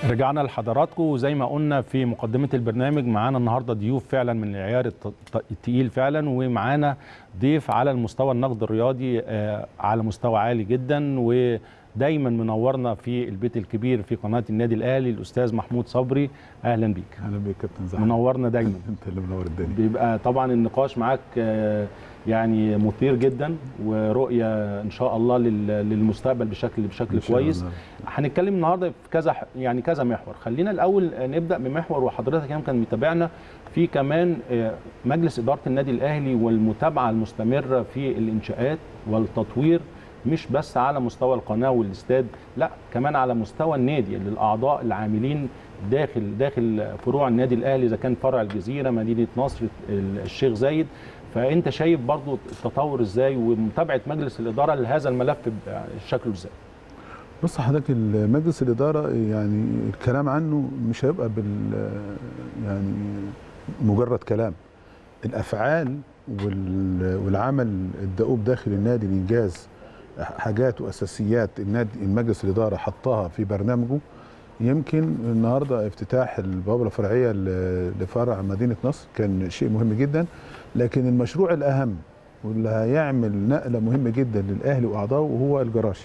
رجعنا لحضراتكم وزي ما قلنا في مقدمة البرنامج معانا النهاردة ضيوف فعلا من العيار الت- التقيل فعلا ومعانا ضيف على المستوى النقد الرياضي آه، على مستوى عالي جدا ودايما منورنا في البيت الكبير في قناة النادي الأهلي الأستاذ محمود صبري أهلا بيك اهلا بيك كابتن زحمه منورنا دايما انت اللي منور الدنيا بيبقى طبعا النقاش معاك آه، يعني مثير جدا ورؤية إن شاء الله لل- للمستقبل بشكل بشكل إن شاء كويس الله. هنتكلم النهارده في كذا يعني كذا محور خلينا الاول نبدا بمحور وحضرتك يمكن متابعنا في كمان آه، مجلس اداره النادي الاهلي والمتابعه المستمره في الانشاءات والتطوير مش بس على مستوى القناه والاستاد لا كمان على مستوى النادي للاعضاء العاملين داخل داخل فروع النادي الاهلي اذا كان فرع الجزيره مدينه نصر الشيخ زايد فانت شايف برضو التطور ازاي ومتابعه مجلس الاداره لهذا الملف شكله ازاي بص حضرتك مجلس الاداره يعني الكلام عنه مش هيبقى بال يعني مجرد كلام الافعال وال- والعمل الدؤوب داخل النادي لانجاز حاجات واساسيات النادي المجلس الاداره حطها في برنامجه يمكن النهارده افتتاح البوابه الفرعيه ل- لفرع مدينه نصر كان شيء مهم جدا لكن المشروع الاهم واللي هيعمل نقله مهمه جدا للاهلي واعضائه وهو الجراج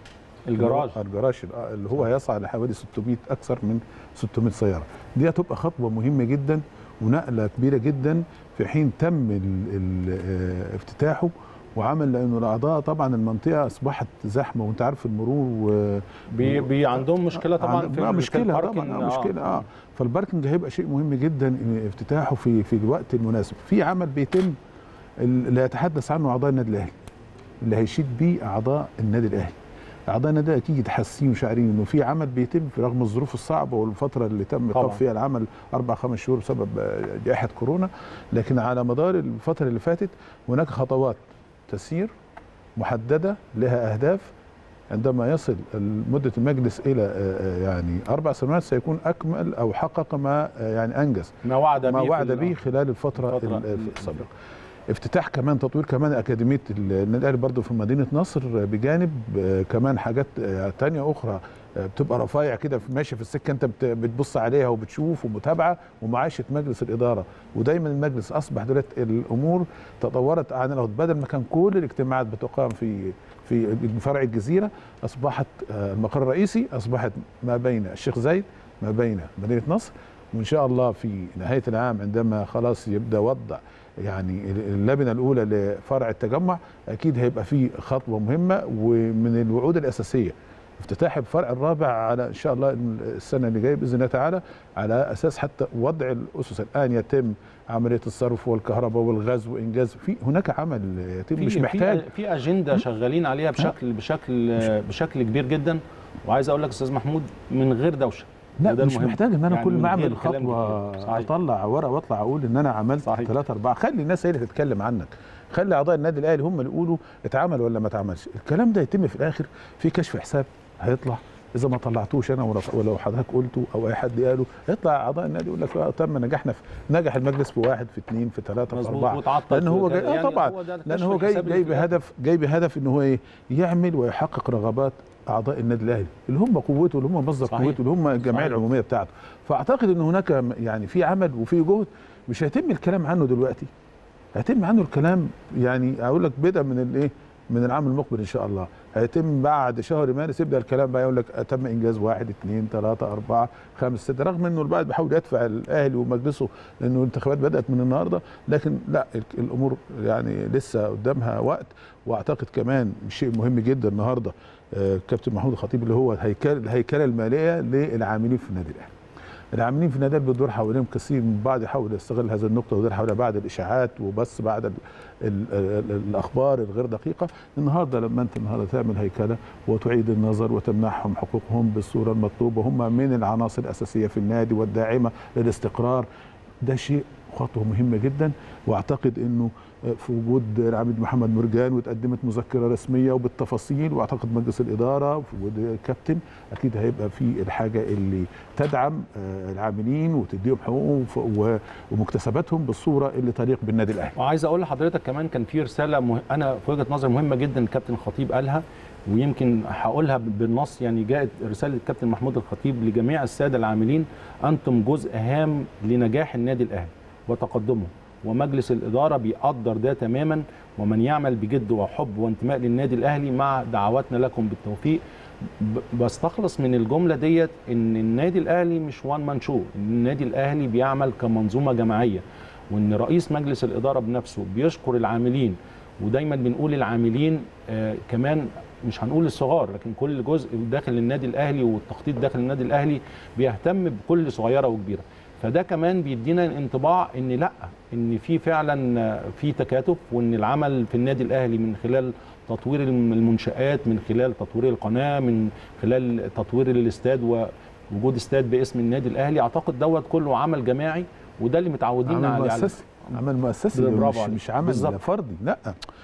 الجراج الجراج اللي هو هيصعد لحوالي 600 اكثر من 600 سياره دي هتبقى خطوه مهمه جدا ونقله كبيره جدا في حين تم ال ال آه، افتتاحه وعمل لانه الاعضاء طبعا المنطقه اصبحت زحمه وانت عارف المرور و بي بي عندهم مشكله طبعا عند- في آه ال- في مشكله الباركينج. طبعا آه مشكله اه فالباركنج هيبقى شيء مهم جدا إن افتتاحه في في الوقت المناسب في عمل بيتم اللي يتحدث عنه اعضاء النادي الاهلي اللي هيشيد بيه اعضاء النادي الاهلي اعضاء النادي الأهلي اكيد حاسين وشاعرين انه في عمل بيتم رغم الظروف الصعبه والفتره اللي تم طبعاً. ايقاف فيها العمل اربع خمس شهور بسبب آه، جائحه كورونا لكن على مدار الفتره اللي فاتت هناك خطوات تسير محدده لها اهداف عندما يصل مده المجلس الى آه، آه، يعني اربع سنوات سيكون اكمل او حقق ما آه، يعني انجز ما وعد ما به في وعد ال- به خلال الفتره الفترة ال- السابقه افتتاح كمان تطوير كمان اكاديميه النادي الاهلي برضه في مدينه نصر بجانب آه، كمان حاجات آه، تانية اخرى آه، بتبقى رفايع كده في- ماشي في السكه انت بت- بتبص عليها وبتشوف ومتابعه ومعاشه مجلس الاداره ودايما المجلس اصبح دلوقتي الامور تطورت عن الأول. بدل ما كان كل الاجتماعات بتقام في في فرع الجزيره اصبحت آه، المقر الرئيسي اصبحت ما بين الشيخ زايد ما بين مدينه نصر وان شاء الله في نهايه العام عندما خلاص يبدا وضع يعني اللبنه الاولى لفرع التجمع اكيد هيبقى في خطوه مهمه ومن الوعود الاساسيه افتتاح الفرع الرابع على ان شاء الله السنه اللي جايه باذن الله تعالى على اساس حتى وضع الاسس الان يتم عمليه الصرف والكهرباء والغاز وانجاز في هناك عمل يتم في مش في- محتاج في اجنده شغالين عليها بشكل بشكل بشكل كبير جدا وعايز اقول لك استاذ محمود من غير دوشه لا وده مش المهم. محتاج ان انا يعني كل من ما غير اعمل كلام خطوه كتير. صحيح. اطلع ورقه واطلع اقول ان انا عملت صحيح. ثلاثة أربعة خلي الناس هي اللي تتكلم عنك خلي اعضاء النادي الاهلي هم اللي يقولوا اتعمل ولا ما اتعملش الكلام ده يتم في الاخر في كشف حساب هيطلع اذا ما طلعتوش انا ولا- ولو حضرتك قلته او اي حد قاله يطلع اعضاء النادي يقول لك آه تم نجحنا في نجح المجلس في واحد في اثنين في ثلاثه في مظبوط اربعه وتعطل لان هو في جاي كده. آه يعني طبعا هو ده لان الكشف هو جاي الحسابي جاي في الآخر. بهدف جاي بهدف ان هو ايه يعمل ويحقق رغبات اعضاء النادي الاهلي اللي هم قوته اللي هم مصدر صحيح. قوته اللي هم الجمعيه صحيح. العموميه بتاعته فاعتقد ان هناك م- يعني في عمل وفي جهد مش هيتم الكلام عنه دلوقتي هيتم عنه الكلام يعني اقول لك بدءا من الايه من العام المقبل ان شاء الله هيتم بعد شهر مارس يبدا الكلام بقى يقول لك تم انجاز واحد اثنين ثلاثه اربعه خمس سته رغم انه البعض بيحاول يدفع الاهلي ومجلسه لانه الانتخابات بدات من النهارده لكن لا ال- الامور يعني لسه قدامها وقت واعتقد كمان شيء مهم جدا النهارده آه، كابتن محمود الخطيب اللي هو الهيكل الهيكله الماليه للعاملين في النادي الاهلي العاملين في النادي بيدور حواليهم كثير من بعض يحاول يستغل هذه النقطه ويدور حواليها بعد الاشاعات وبس بعد ال ال ال الاخبار الغير دقيقه النهارده لما انت النهارده تعمل هيكله وتعيد النظر وتمنحهم حقوقهم بالصوره المطلوبه هم من العناصر الاساسيه في النادي والداعمه للاستقرار ده شيء خطوه مهمه جدا واعتقد انه في وجود العميد محمد مرجان وتقدمت مذكره رسميه وبالتفاصيل واعتقد مجلس الاداره وفي وجود الكابتن اكيد هيبقى في الحاجه اللي تدعم آه، العاملين وتديهم حقوقهم وف- و- ومكتسباتهم بالصوره اللي تليق بالنادي الاهلي وعايز اقول لحضرتك كمان كان في رساله مه... انا في وجهه نظري مهمه جدا الكابتن الخطيب قالها ويمكن هقولها بالنص يعني جاءت رساله الكابتن محمود الخطيب لجميع الساده العاملين انتم جزء هام لنجاح النادي الاهلي وتقدمه ومجلس الاداره بيقدر ده تماما ومن يعمل بجد وحب وانتماء للنادي الاهلي مع دعواتنا لكم بالتوفيق ب- بستخلص من الجمله ديت ان النادي الاهلي مش وان مان شو النادي الاهلي بيعمل كمنظومه جماعيه وان رئيس مجلس الاداره بنفسه بيشكر العاملين ودايما بنقول العاملين آه كمان مش هنقول الصغار لكن كل جزء داخل النادي الاهلي والتخطيط داخل النادي الاهلي بيهتم بكل صغيره وكبيره فده كمان بيدينا انطباع ان لا ان في فعلا آه، في تكاتف وان العمل في النادي الاهلي من خلال تطوير الم- المنشآت من خلال تطوير القناه من خلال تطوير الاستاد ووجود استاد باسم النادي الاهلي اعتقد دوت كله عمل جماعي وده اللي متعودين عمل عليه على- مؤسسي عمل مؤسسي برافو مش, عليك. مش عمل بالظبط. فردي لا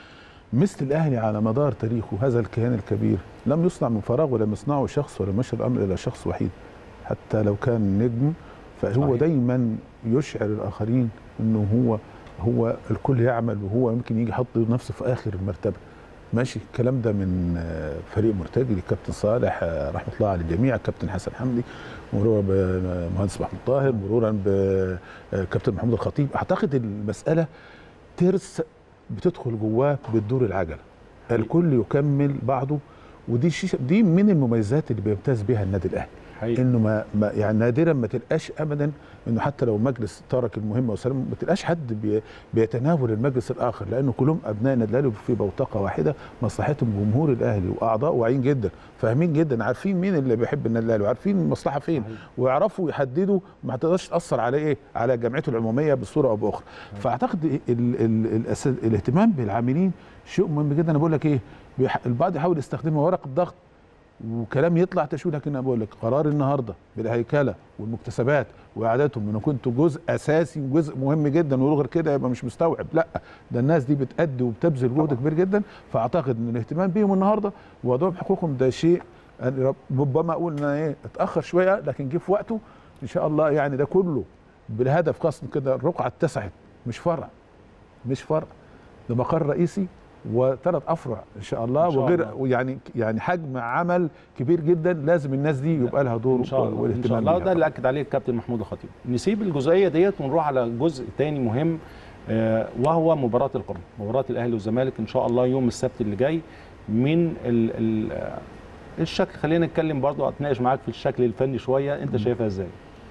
مثل الاهلي على مدار تاريخه هذا الكيان الكبير لم يصنع من فراغ ولم يصنعه شخص ولم يشر الامر الى شخص وحيد حتى لو كان نجم فهو صحيح. دايما يشعر الاخرين انه هو هو الكل يعمل وهو يمكن يجي يحط نفسه في اخر المرتبه ماشي الكلام ده من آه، فريق مرتجي للكابتن صالح آه، رحمه الله على الجميع الكابتن حسن حمدي مرورا بمهندس محمود طاهر مرورا بكابتن محمود الخطيب اعتقد المساله ترس بتدخل جواه بتدور العجله الكل يكمل بعضه ودي شيء دي من المميزات اللي بيمتاز بها النادي الاهلي حقيقي. انه ما, ما يعني نادرا ما تلقاش ابدا انه حتى لو مجلس ترك المهمه وسلم ما تلقاش حد بي بيتناول المجلس الاخر لانه كلهم ابناء النادي الاهلي في بوتقه واحده مصلحتهم جمهور الاهلي واعضاء واعيين جدا فاهمين جدا عارفين مين اللي بيحب النادي الاهلي وعارفين المصلحه فين صحيح. ويعرفوا يحددوا ما تقدرش تاثر على ايه على جمعيته العموميه بصوره او باخرى فاعتقد ال ال ال الاهتمام بالعاملين شيء مهم جدا انا بقول لك ايه بيح- البعض يحاول يستخدمه ورق الضغط وكلام يطلع تشويه لكن انا بقول لك قرار النهارده بالهيكله والمكتسبات واعادتهم انه كنتوا جزء اساسي وجزء مهم جدا ولو غير كده يبقى مش مستوعب لا ده الناس دي بتأدي وبتبذل جهد كبير جدا فاعتقد ان الاهتمام بيهم النهارده ووضعهم حقوقهم ده شيء أنا ربما اقول ان أنا ايه اتاخر شويه لكن جه في وقته ان شاء الله يعني ده كله بالهدف خاصه كده الرقعه اتسعت مش فرع مش فرع ده مقر رئيسي وثلاث افرع ان شاء الله إن شاء وغير الله. ويعني يعني حجم عمل كبير جدا لازم الناس دي يبقى لها دور ان شاء الله ان شاء والاهتمام الله بيها. ده اللي اكد عليه الكابتن محمود الخطيب نسيب الجزئيه ديت ونروح على جزء تاني مهم آه، وهو مباراه القمه مباراه الاهلي والزمالك ان شاء الله يوم السبت اللي جاي من ال ال آه، الشكل خلينا نتكلم برضو اتناقش معاك في الشكل الفني شويه انت شايفها ازاي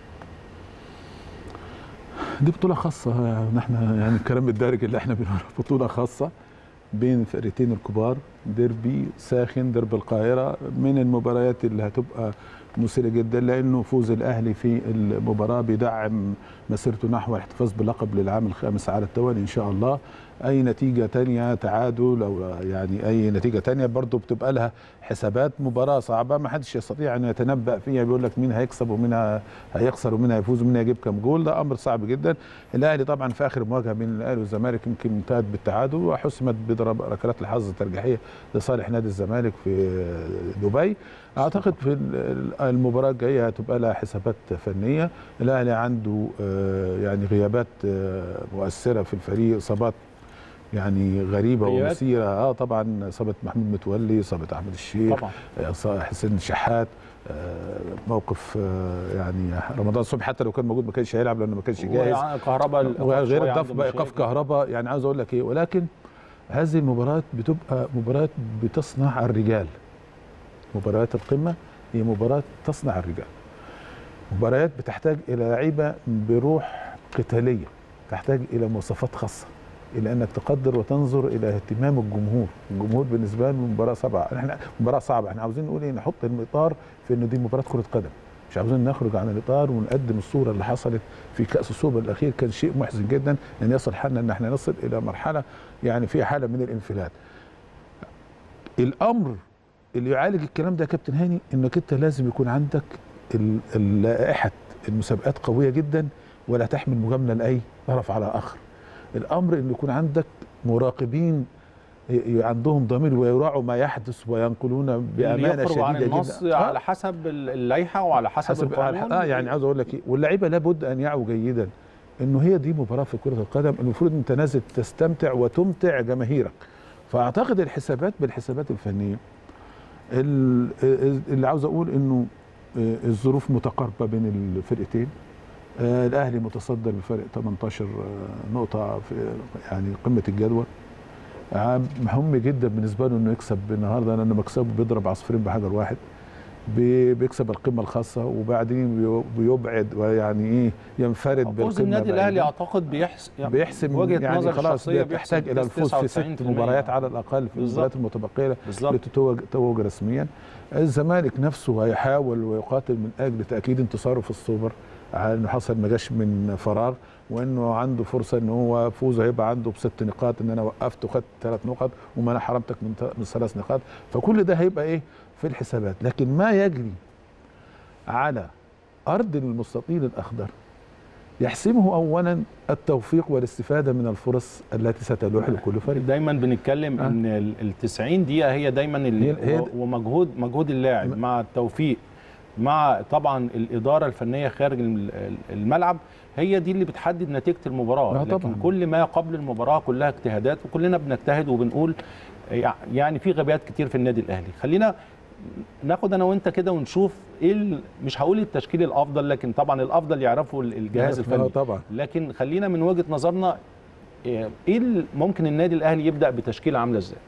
دي بطولة خاصة نحن يعني الكلام الدارج اللي احنا بنقوله بطولة خاصة بين الفرقتين الكبار ديربي ساخن ديربي القاهرة من المباريات اللي هتبقى مثيرة جدا لأنه فوز الأهلي في المباراة بيدعم مسيرته نحو الاحتفاظ باللقب للعام الخامس على التوالي إن شاء الله أي نتيجة تانية تعادل أو يعني أي نتيجة تانية برضو بتبقى لها حسابات مباراة صعبة ما حدش يستطيع أن يتنبأ فيها بيقول لك مين هيكسب ومين هيخسر ومين هيفوز ومين هيجيب كام جول ده أمر صعب جدا الأهلي طبعا في آخر مواجهة بين الأهلي والزمالك يمكن انتهت بالتعادل وحسمت بضرب ركلات الحظ الترجيحية لصالح نادي الزمالك في دبي اعتقد في ال- المباراه الجايه هتبقى لها حسابات فنيه الاهلي عنده آه، يعني غيابات آه، مؤثره في الفريق اصابات يعني غريبه غيابات؟ ومثيره اه طبعا اصابه محمود متولي اصابه احمد الشيخ طبعا آه، إصابة حسين شحات آه، موقف آه، يعني رمضان صبحي حتى لو كان موجود ما كانش هيلعب لانه ما كانش جاهز كهرباء وغير الضف بقى ايقاف كهرباء يعني عاوز اقول لك ايه ولكن هذه المباريات بتبقى مباريات بتصنع الرجال مباريات القمه هي مباراه تصنع الرجال مباريات بتحتاج الى لعيبه بروح قتاليه تحتاج الى مواصفات خاصه الى انك تقدر وتنظر الى اهتمام الجمهور الجمهور بالنسبه له مباراه صعبه احنا مباراه صعبه احنا عاوزين نقول ايه نحط الاطار في ان دي مباراه كره قدم مش عاوزين نخرج عن الاطار ونقدم الصوره اللي حصلت في كاس السوبر الاخير كان شيء محزن جدا ان يصل حالنا ان احنا نصل الى مرحله يعني فيها حاله من الانفلات الامر اللي يعالج الكلام ده يا كابتن هاني انك انت لازم يكون عندك ال- ال- لائحه المسابقات قويه جدا ولا تحمل مجامله لاي طرف على اخر الامر ان يكون عندك مراقبين ي- ي- عندهم ضمير ويراعوا ما يحدث وينقلون بامانه يخرج عن شديده النص جدا على حسب اللائحه وعلى حسب, حسب القانون اه يعني عاوز اقول لك ايه واللعيبه لابد ان يعوا جيدا انه هي دي مباراه في كره القدم المفروض انت نازل تستمتع وتمتع جماهيرك فاعتقد الحسابات بالحسابات الفنيه ال- ال- اللي عاوز اقول انه آه، الظروف متقاربه بين الفرقتين آه، الاهلي متصدر بفرق 18 آه، نقطه في يعني قمه الجدول آه، مهم جدا بالنسبه له انه يكسب النهارده لان مكسبه بيضرب عصفورين بحجر واحد بي- بيكسب القمه الخاصه وبعدين بي- بيبعد ويعني ايه ينفرد فوز بالقمه النادي الاهلي بعيداً. اعتقد بيحسم بيحسم وجهه يعني نظر خلاص الشخصيه بيحتاج بيحسم الى الفوز في ست 99% مباريات على الاقل في بالظبط. المباريات المتبقيه بالظبط لتتوج تتوج رسميا الزمالك نفسه هيحاول ويقاتل من اجل تاكيد انتصاره في السوبر على انه حصل ما جاش من فراغ وانه عنده فرصه ان هو فوزه هيبقى عنده بست نقاط ان انا وقفت وخدت ثلاث نقط وما انا حرمتك من ت- من ثلاث نقاط فكل ده هيبقى ايه في الحسابات لكن ما يجري على ارض المستطيل الاخضر يحسمه اولا التوفيق والاستفاده من الفرص التي ستلوح لكل فريق دايما بنتكلم آه. ان ال ال 90 دقيقه هي دايما ال هي- هي- و- ومجهود مجهود اللاعب م- مع التوفيق مع طبعا الاداره الفنيه خارج الم- ال- الملعب هي دي اللي بتحدد نتيجه المباراه آه لكن طبعاً. كل ما قبل المباراه كلها اجتهادات وكلنا بنجتهد وبنقول يع- يعني في غبيات كتير في النادي الاهلي خلينا ناخد انا وانت كده ونشوف ايه ال- مش هقول التشكيل الافضل لكن طبعا الافضل يعرفه ال- الجهاز آه الفني طبعا لكن خلينا من وجهه نظرنا ايه إيه ال- ممكن النادي الاهلي يبدا بتشكيله عامله ازاي؟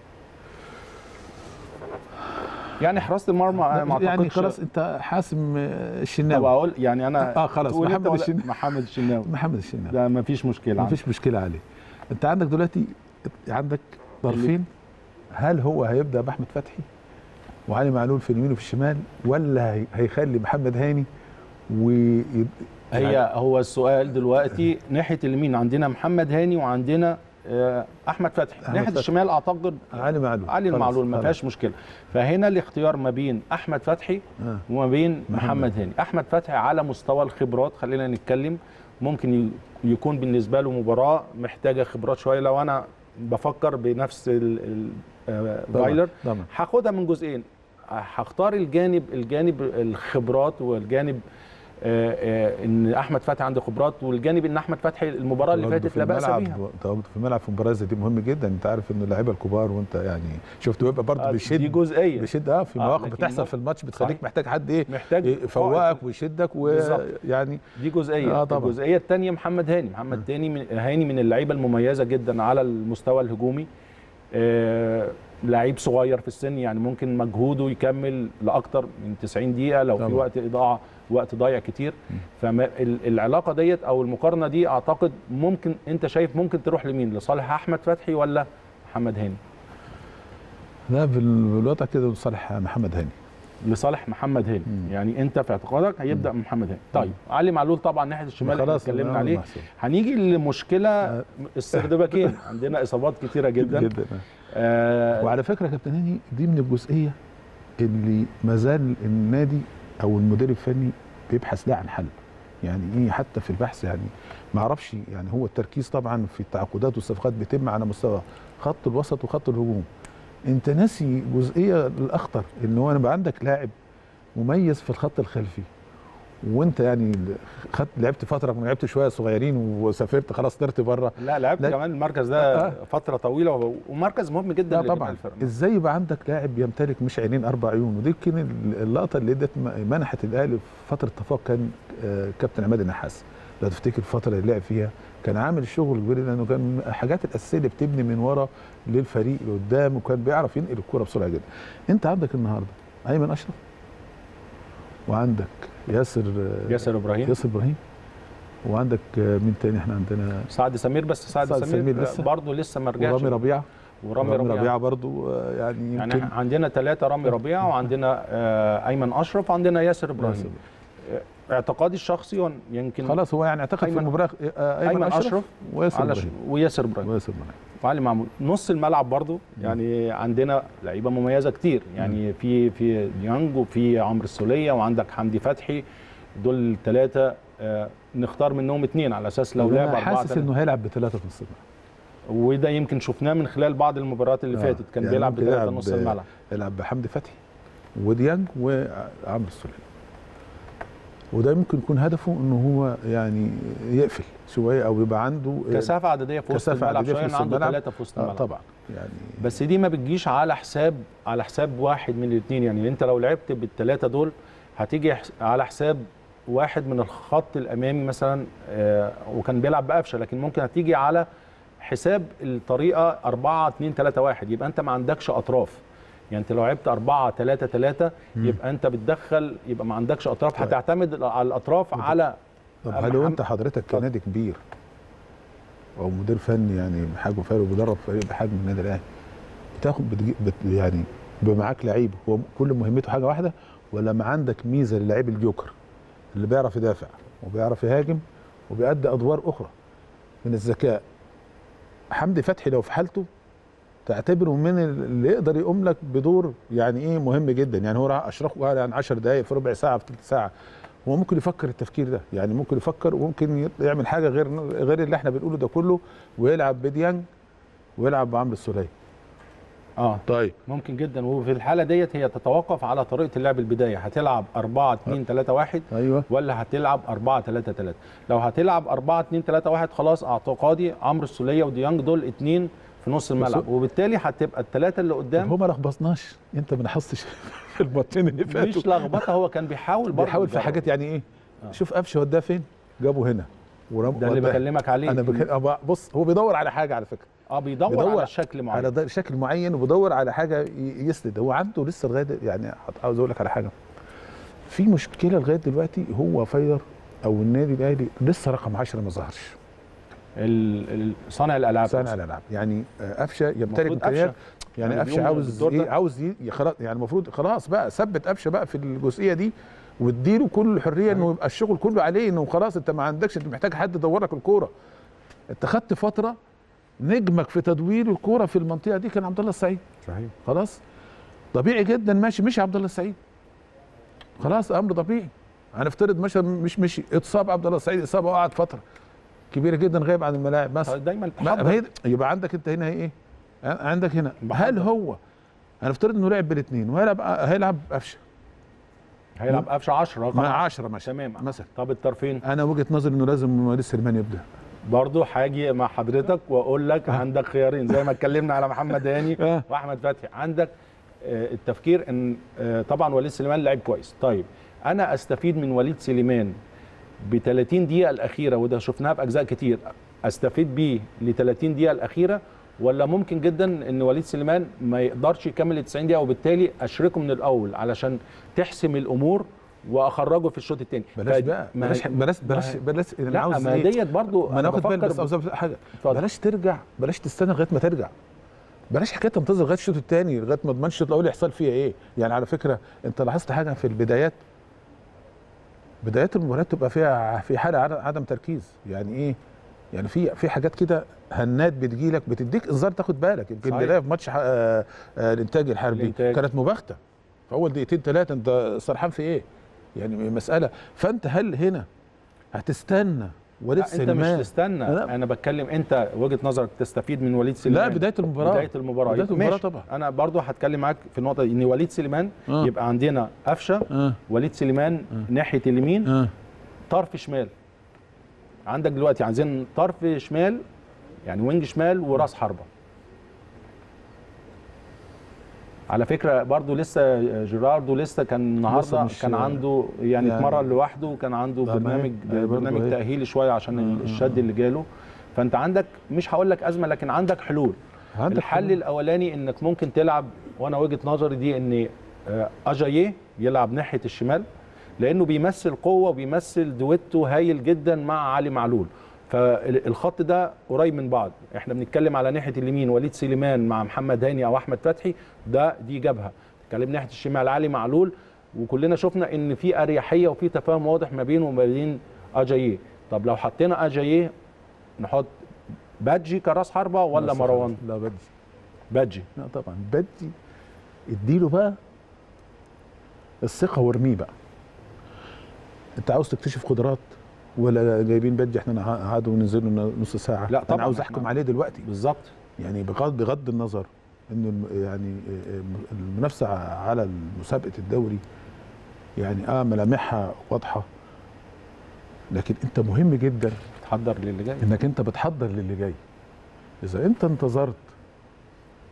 يعني حراسه المرمى ما يعني اعتقدش خلاص انت حاسم آه، طب الشناوي اقول يعني انا اه خلاص تقول أنت محمد ولا- الشناوي محمد الشناوي محمد الشناوي ده ما فيش مشكله ما عنده. فيش مشكله عليه انت عندك دلوقتي عندك طرفين هل هو هيبدا باحمد فتحي وعلي معلول في اليمين وفي الشمال ولا هي- هيخلي محمد هاني وي هي هو السؤال دلوقتي ناحيه اليمين عندنا محمد هاني وعندنا آه، احمد فتحي أحمد ناحيه فتحي. الشمال اعتقد علي معلول علي خلاص، المعلول ما خلاص. فيهاش مشكله فهنا الاختيار ما بين احمد فتحي آه. وما بين محمد. محمد هاني احمد فتحي على مستوى الخبرات خلينا نتكلم ممكن ي- يكون بالنسبه له مباراه محتاجه خبرات شويه لو انا بفكر بنفس ال- ال- آه، طبعاً، فايلر طبعا هاخدها من جزئين هختار الجانب الجانب الخبرات والجانب آه، آه، ان احمد فتحي عنده خبرات والجانب ان احمد فتحي المباراه اللي تواجده فاتت في لا باس الملعب- بيها تواجده في الملعب في مباراه زي دي مهم جدا انت عارف ان اللعيبه الكبار وانت يعني شفت بيبقى برضه آه، دي بيشد جزئيه بيشد اه في آه، مواقف لكن بتحصل مو- في الماتش بتخليك صحيح. محتاج حد ايه محتاج يفوقك ويشدك بالظبط. ويعني دي جزئيه آه طبعاً. الجزئيه الثانيه محمد هاني محمد هاني من هاني من اللعيبه المميزه جدا على المستوى الهجومي آه لعيب صغير في السن يعني ممكن مجهوده يكمل لاكتر من 90 دقيقه لو في طبعاً. وقت اضاعه وقت ضايع كتير فالعلاقه ديت او المقارنه دي اعتقد ممكن انت شايف ممكن تروح لمين لصالح احمد فتحي ولا محمد هاني لا بالوضع كده لصالح محمد هاني لصالح محمد هاني مم. يعني انت في اعتقادك هيبدا محمد هاني طيب علي معلول طبعا ناحيه الشمال اللي خلاص اتكلمنا أنا عليه محسوب. هنيجي لمشكله آه. السردباكين عندنا اصابات كتيره جدا جدا آه وعلى فكره يا كابتن هاني دي من الجزئيه اللي ما زال النادي او المدير الفني بيبحث لها عن حل يعني ايه حتى في البحث يعني ما اعرفش يعني هو التركيز طبعا في التعاقدات والصفقات بيتم على مستوى خط الوسط وخط الهجوم انت ناسي جزئيه الاخطر ان هو يبقى عندك لاعب مميز في الخط الخلفي وانت يعني خدت لعبت فتره ما لعبت شويه صغيرين وسافرت خلاص طرت بره لا لعبت لا. كمان المركز ده آه. فتره طويله وهو- ومركز مهم جدا لا لجميع طبعا الفرق. ازاي يبقى عندك لاعب يمتلك مش عينين اربع عيون ودي كان اللقطه اللي ادت م- منحت الاهلي في فتره تفوق كان آه، كابتن عماد النحاس لو تفتكر الفتره اللي لعب فيها كان عامل شغل كبير لانه كان من الحاجات الاساسيه اللي بتبني من ورا للفريق لقدام وكان بيعرف ينقل الكره بسرعه جدا انت عندك النهارده ايمن اشرف وعندك ياسر آه، ياسر ابراهيم ياسر ابراهيم وعندك آه، مين تاني احنا عندنا سعد سمير بس سعد, سعد سمير, سمير لسه. برضه لسه ما رجعش ورامي ربيعه ورامي ربيعه, ربيعه برضو آه، يعني يعني يمكن عندنا ثلاثه رامي ربيعه وعندنا آه ايمن اشرف وعندنا ياسر ابراهيم اعتقادي الشخصي وان- يمكن خلاص هو يعني اعتقد في أيمن- المباراه آه، ايمن, ايمن اشرف, اشرف وياسر على ش... ابراهيم وياسر ابراهيم وياسر ابراهيم وعلي معمول نص الملعب برضو يعني عندنا لعيبه مميزه كتير يعني في في ديانج وفي عمرو السوليه وعندك حمدي فتحي دول الثلاثه آه نختار منهم اثنين على اساس لو لعب انا اربعه حاسس تلاتة. انه هيلعب بثلاثه في نص الملعب وده يمكن شفناه من خلال بعض المباريات اللي آه، فاتت كان يعني بيلعب ممكن بثلاثه يلعب نص ب- الملعب يلعب بحمدي فتحي وديانج وعمرو السوليه وده ممكن يكون هدفه انه هو يعني يقفل شويه او يبقى عنده كثافه عدديه في وسط كثافة الملعب عددية في شويه وسط إن عنده الملعب. ثلاثه في وسط آه الملعب طبعا يعني بس دي ما بتجيش على حساب على حساب واحد من الاثنين يعني انت لو لعبت بالثلاثه دول هتيجي حس- على حساب واحد من الخط الامامي مثلا آه، وكان بيلعب بقفشه لكن ممكن هتيجي على حساب الطريقه 4 2 3 1 يبقى انت ما عندكش اطراف يعني انت لو لعبت 4 3 3 يبقى انت بتدخل يبقى ما عندكش اطراف طيب. هتعتمد على الاطراف على طب أما هل لو حم- انت حضرتك اتفضل. كنادي كبير او مدير فني يعني بحجم فريق وبيدرب فريق بحجم النادي الاهلي بتاخد بتجي بت يعني بيبقى معاك لعيب هو كل مهمته حاجه واحده ولا ما عندك ميزه للعيب الجوكر اللي بيعرف يدافع وبيعرف يهاجم وبيأدي ادوار اخرى من الذكاء حمدي فتحي لو في حالته تعتبره من اللي يقدر يقوم لك بدور يعني ايه مهم جدا يعني هو راح اشرحه يعني 10 دقائق في ربع ساعه في ثلث ساعه هو ممكن يفكر التفكير ده يعني ممكن يفكر وممكن يعمل حاجه غير غير اللي احنا بنقوله ده كله ويلعب بديانج ويلعب بعمرو السوليه اه طيب ممكن جدا وفي الحاله ديت هي تتوقف على طريقه اللعب البدايه هتلعب 4 2 3 1 ايوه ولا هتلعب 4 3 3 لو هتلعب 4 2 3 1 خلاص اعتقادي عمرو السوليه وديانج دول اتنين في نص الملعب وبالتالي هتبقى الثلاثه اللي طب قدام هو ما لخبطناش انت ما لاحظتش في الماتشين اللي فاتوا مش لخبطه هو كان بيحاول برضه بيحاول في يجرب. حاجات يعني ايه آه. شوف قفشه وداه فين جابه هنا ورم ده اللي وداه. بكلمك عليه انا بك... أبقى بص هو بيدور على حاجه على فكره اه بيدور, بيدور على شكل معين على ض- شكل معين وبيدور على حاجه ي- يسند هو عنده لسه لغايه د- يعني عاوز اقول لك على حاجه في مشكله لغايه دلوقتي هو فاير او النادي الاهلي لسه رقم 10 ما ظهرش ال- ال- صانع الالعاب صانع الالعاب يعني آه، قفشه يمتلك المفروض امكانيات قفشه يعني يعني قفشه بيقوم عاوز بالدور ايه ده. عاوز ي- ي- خلاص يعني المفروض خلاص بقى ثبت قفشه بقى في الجزئيه دي واديله كل حريه انه يبقى الشغل كله عليه انه خلاص انت ما عندكش انت محتاج حد يدور لك الكوره انت خدت فتره نجمك في تدوير الكوره في المنطقه دي كان عبد الله السعيد صحيح خلاص طبيعي جدا ماشي مشي عبد الله السعيد خلاص امر طبيعي هنفترض مثلا مش مشي اتصاب عبد الله السعيد اصابه وقعد فتره كبيره جدا غايب عن الملاعب مثلا دايما ما تحضر. ما هي يبقى عندك انت هنا ايه عندك هنا هل بحضر. هو هنفترض انه لعب بالاثنين وهيلعب هيلعب قفشه هيلعب قفشه 10 رقم مع 10 10 مثلا تمام مثلا طب الطرفين انا وجهه نظري انه لازم وليد سليمان يبدا برضه هاجي مع حضرتك واقول لك آه. عندك خيارين زي ما اتكلمنا على محمد هاني آه. واحمد فتحي عندك آه، التفكير ان آه، طبعا وليد سليمان لعيب كويس طيب انا استفيد من وليد سليمان ب 30 دقيقه الاخيره وده شفناها في اجزاء كتير استفيد بيه ل 30 دقيقه الاخيره ولا ممكن جدا ان وليد سليمان ما يقدرش يكمل ال 90 دقيقه وبالتالي اشركه من الاول علشان تحسم الامور واخرجه في الشوط الثاني بلاش بقى بلاش بلاش بلاش بلاش انا لا عاوز ما ايه ديت برضو ما انا واخد بالي بس عاوز أقول حاجه اتفضل. بلاش ترجع بلاش تستنى لغايه ما ترجع بلاش حكايه تنتظر لغايه الشوط الثاني لغايه ما تضمنش الشوط الاول يحصل فيها ايه يعني على فكره انت لاحظت حاجه في البدايات بدايات المباريات تبقى فيها في حاله عدم- عدم تركيز يعني ايه يعني في في حاجات كده هنات بتجيلك بتديك انذار تاخد بالك يمكن صحيح. نلاقيها في ماتش آه، آه، الانتاج الحربي الإنتاج. كانت مباغته في اول دقيقتين ثلاثه انت سرحان في ايه يعني مساله فانت هل هنا هتستنى وليد لا انت مش سليمان تستنى لا. انا بتكلم انت وجهه نظرك تستفيد من وليد سليمان لا بدايه المباراه بدايه المباراه بدايه يبقى المباراه ماشي. طبعا انا برضو هتكلم معاك في النقطه دي ان وليد سليمان آه. يبقى عندنا قفشه اه وليد سليمان آه. ناحيه اليمين اه طرف شمال عندك دلوقتي عايزين طرف شمال يعني وينج شمال وراس حربه على فكره برضو لسه جيراردو لسه كان النهارده مش- كان عنده يعني, يعني- اتمرن لوحده وكان عنده ده ما هي- برنامج هي برضو برنامج هي. تاهيلي شويه عشان آه، آه، الشد اللي جاله فانت عندك مش هقول لك ازمه لكن عندك حلول عندك الحل حلول. الاولاني انك ممكن تلعب وانا وجهه نظري دي ان آه، اجاييه يلعب ناحيه الشمال لانه بيمثل قوه وبيمثل دويتو هايل جدا مع علي معلول فالخط ده قريب من بعض احنا بنتكلم على ناحيه اليمين وليد سليمان مع محمد هاني او احمد فتحي ده دي جبهه نتكلم ناحيه الشمال علي معلول وكلنا شفنا ان في اريحيه وفي تفاهم واضح ما بينه وما بين اجاييه طب لو حطينا اجاييه نحط بادجي كراس حربه ولا لا، صح. مروان لا بدي بادجي لا طبعا بدي اديله بقى الثقه وارميه بقى انت عاوز تكتشف قدرات ولا جايبين بدي احنا قعدوا وننزلوا لنا نص ساعه لا انا طبعاً، عاوز إحنا- احكم عليه دلوقتي بالظبط يعني بغض بغض النظر انه الم- يعني المنافسه على مسابقه الدوري يعني اه ملامحها واضحه لكن انت مهم جدا تحضر للي جاي انك انت بتحضر للي جاي اذا انت انتظرت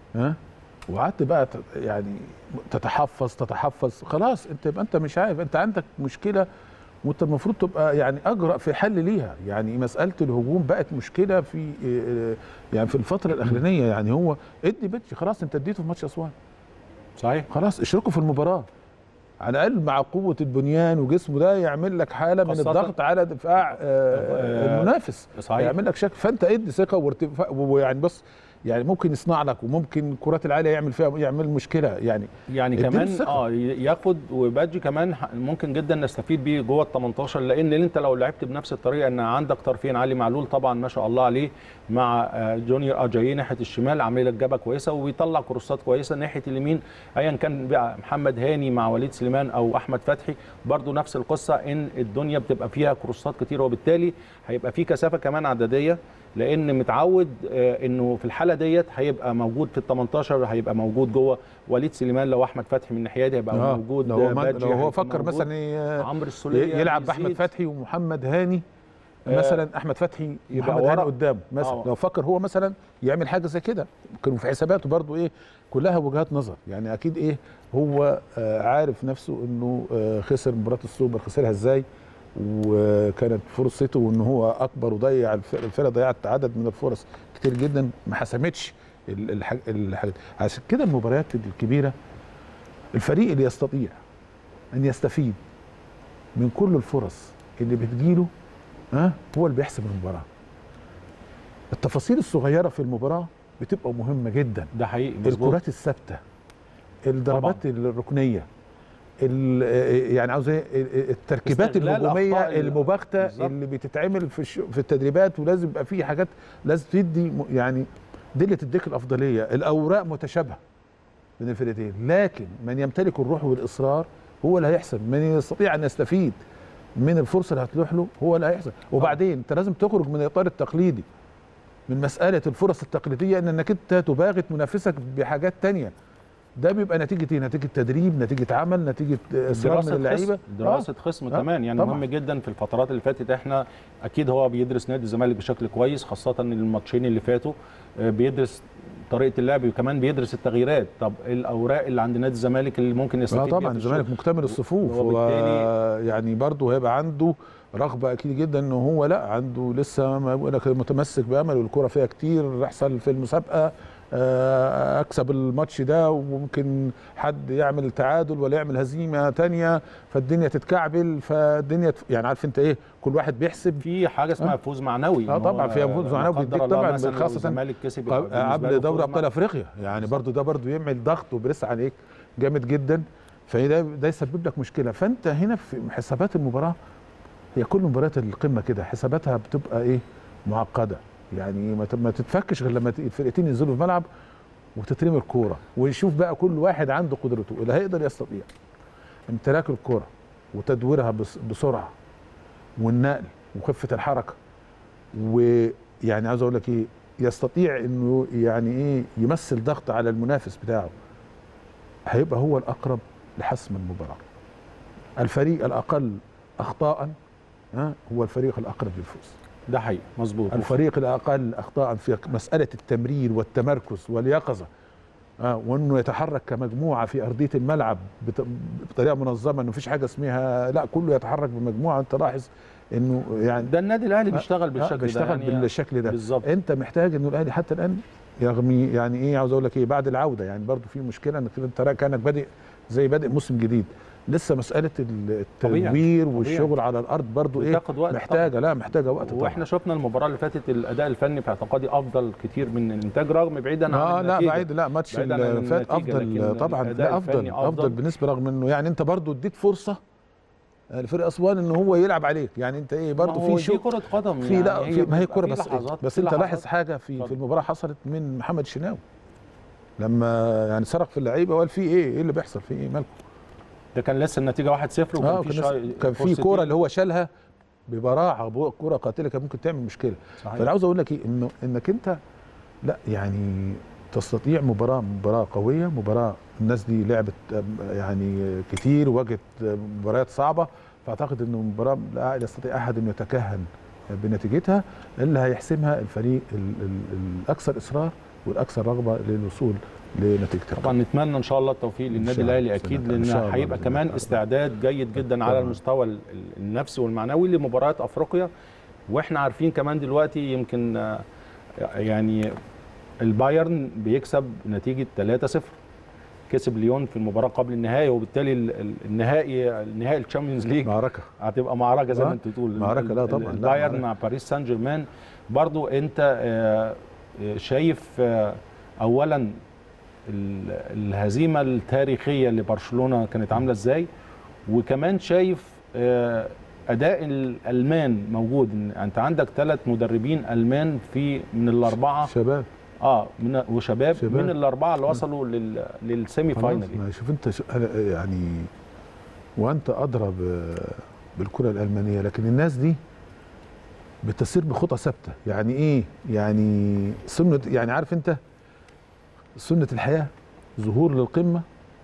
ها وقعدت بقى ت- يعني تتحفظ تتحفظ خلاص انت يبقى انت مش عارف انت عندك مشكله وانت المفروض تبقى يعني اجرأ في حل ليها يعني مساله الهجوم بقت مشكله في اه، يعني في الفتره الاخرانيه يعني هو ادي بيتش خلاص انت اديته في ماتش اسوان صحيح خلاص اشركوا في المباراه على الاقل مع قوه البنيان وجسمه ده يعمل لك حاله من خاصة- الضغط على دفاع اه، آه، المنافس صحيح يعمل لك شكل فانت ادي ثقه وارتفاع ويعني بص يعني ممكن يصنع لك وممكن الكرات العاليه يعمل فيها يعمل مشكله يعني يعني اديله كمان الثقة. اه ياخد وبادجي كمان ح- ممكن جدا نستفيد بيه جوه ال 18 لان انت لو لعبت بنفس الطريقه ان عندك طرفين علي معلول طبعا ما شاء الله عليه مع آه، جونيور اجاي ناحيه الشمال عامل لك جبهه كويسه وبيطلع كروسات كويسه ناحيه اليمين ايا كان بقى محمد هاني مع وليد سليمان او احمد فتحي برضو نفس القصه ان الدنيا بتبقى فيها كروسات كتير وبالتالي هيبقى في كثافه كمان عدديه لان متعود آه، انه في الحاله ديت هيبقى موجود في ال 18 هيبقى موجود جوه وليد سليمان لو احمد فتحي من الناحيه دي هيبقى آه، موجود لو هو, آه، ما بادجي لو هو هيبقى فكر موجود. مثلا ي- عمرو السوليه يلعب باحمد بيزيد. فتحي ومحمد هاني آه، مثلا احمد فتحي يبقى محمد هاني ورا. قدامه مثلا آه. لو فكر هو مثلا يعمل حاجه زي كده كانوا في حساباته برضو ايه كلها وجهات نظر يعني اكيد ايه هو آه عارف نفسه انه آه خسر مباراه السوبر خسرها ازاي وكانت فرصته ان هو اكبر وضيع الفرقه الفرقة ضيعت عدد من الفرص كتير جدا ما حسمتش ال- الحاج- الحاجات عشان كده المباريات الكبيره الفريق اللي يستطيع ان يستفيد من كل الفرص اللي بتجيله ها هو اللي بيحسم المباراه التفاصيل الصغيره في المباراه بتبقى مهمه جدا ده حقيقي مظبوط الكرات الثابته الضربات الركنيه ال- يعني عاوز ايه ال- التركيبات استغلال الهجوميه أخطاء ال- المباغته بالظبط. اللي بتتعمل في الش- في التدريبات ولازم يبقى في حاجات لازم تدي م- يعني دي اللي تديك الافضليه الاوراق متشابهه بين الفرقتين لكن من يمتلك الروح والاصرار هو اللي هيحسن من يستطيع ان يستفيد من الفرصه اللي هتلوح له هو اللي هيحسن وبعدين انت لازم تخرج من الاطار التقليدي من مساله الفرص التقليديه ان انك انت تباغت منافسك بحاجات تانية ده بيبقى نتيجه ايه نتيجه تدريب نتيجه عمل نتيجه اصرار من دراسة اللعيبه خصم دراسة خصم آه، كمان يعني طبعاً. مهم جدا في الفترات اللي فاتت احنا اكيد هو بيدرس نادي الزمالك بشكل كويس خاصة الماتشين اللي فاتوا آه، بيدرس طريقة اللعب وكمان بيدرس التغييرات طب إيه الاوراق اللي عند نادي الزمالك اللي ممكن يستفيد اه بيها طبعا في الزمالك الشغل؟ مكتمل الصفوف هو وبالتالي- يعني برضه هيبقى عنده رغبه اكيد جدا ان هو لا عنده لسه ما بقول لك متمسك بامل والكره فيها كتير يحصل في المسابقه آه، اكسب الماتش ده وممكن حد يعمل تعادل ولا يعمل هزيمه تانية فالدنيا تتكعبل فالدنيا تف- يعني عارف انت ايه كل واحد بيحسب في حاجة اسمها آه. فوز معنوي آه إن طبعاً هو فيها فوز لا معنوي قدر بيديك الله طبعاً مثلاً لو خاصة الزمالك كسب يبقى بالنسبة له قبل فوز دوري ابطال معنوي. افريقيا يعني بالظبط. برضو ده برضو يعمل ضغط وبريس عليك جامد جدا فده ده يسبب لك مشكله فانت هنا في حسابات المباراه هي كل مباريات القمه كده حساباتها بتبقى ايه معقده يعني ما ت- ما تتفكش غير لما ت- الفرقتين ينزلوا في الملعب وتترمي الكوره ويشوف بقى كل واحد عنده قدرته اللي هيقدر يستطيع امتلاك الكوره وتدويرها بس- بسرعه والنقل وخفه الحركه ويعني عاوز اقول لك ايه يستطيع انه يعني ايه يمثل ضغط على المنافس بتاعه هيبقى هو الاقرب لحسم المباراه الفريق الاقل اخطاء ها هو الفريق الاقرب للفوز ده حقيقي مظبوط الفريق الاقل اخطاء في مساله التمرير والتمركز واليقظه آه وانه يتحرك كمجموعه في ارضيه الملعب بط- بطريقه منظمه انه مفيش حاجه اسمها لا كله يتحرك بمجموعه انت لاحظ انه يعني ده النادي الاهلي آه، بيشتغل آه، بالشكل ده بيشتغل يعني بالشكل ده بالظبط انت محتاج انه الاهلي حتى الان يغمي يعني ايه عاوز اقول لك ايه بعد العوده يعني برضو في مشكله انك انت را- كانك بادئ زي بادئ موسم جديد لسه مساله ال- طبيعي، التدوير طبيعي. والشغل على الارض برضو ايه بتاخد وقت محتاجه لا محتاجه وقت طبعا واحنا شفنا المباراه اللي فاتت الاداء الفني في اعتقادي افضل كتير من الانتاج رغم بعيدا عن اه لا النتيجة. بعيد لا ماتش بعيدا عن اللي فات النتيجة، افضل لكن طبعا الأداء لا افضل الفني افضل, أفضل. بالنسبه رغم انه يعني انت برضو اديت فرصه آه، لفريق اسوان ان هو يلعب عليك يعني انت ايه ما برضو هو في دي شو كره قدم في يعني لا في ما هي بيبقى كوره في بس لحظات- بس في انت لحظات. لاحظ حاجه في اتفضل. في المباراه حصلت من محمد شناوي لما يعني صرخ في اللعيبه وقال في ايه ايه اللي بيحصل في ايه مالكم ده كان لسه النتيجه 1-0 وكان اه في كان, شا- لسه- كان في فرصتين. كوره اللي هو شالها ببراعه بو- كوره قاتله كان ممكن تعمل مشكله صحيح. فانا عاوز اقول لك ايه انه انك انت لا يعني تستطيع مباراه مباراه قويه مباراه الناس دي لعبت آم، يعني كتير واجهت مباريات صعبه فاعتقد انه مباراه لا يستطيع احد انه يتكهن بنتيجتها اللي هيحسمها الفريق ال- ال- الاكثر اصرار والاكثر رغبه للوصول لنتيجه طبعا نتمنى ان شاء الله التوفيق للنادي شاء الله. الاهلي اكيد إن شاء لان الله هيبقى بإذن كمان الله. استعداد جيد جدا على طبعاً. المستوى ال- ال- النفسي والمعنوي لمباريات افريقيا واحنا عارفين كمان دلوقتي يمكن آه، يعني البايرن بيكسب نتيجه 3-0 كسب ليون في المباراه قبل النهائي وبالتالي ال- ال- النهائي النهائي الشامبيونز ليج معركه هتبقى معركه زي آه، ما انت بتقول معركة، لا ال- طبعاً، لا البايرن معركة. مع باريس سان جيرمان برضو انت آه، آه، شايف آه، اولا ال- الهزيمه التاريخيه لبرشلونه كانت عامله ازاي وكمان شايف آه، اداء الالمان موجود إن انت عندك ثلاث مدربين المان في من الاربعه شباب اه من وشباب شباب. من الاربعه اللي وصلوا لل للسيمي خلاص فاينل ما شوف انت شو أنا يعني وانت ادرى ب- بالكره الالمانيه لكن الناس دي بتسير بخطى ثابته يعني ايه يعني سنه يعني عارف انت سنه الحياه ظهور للقمه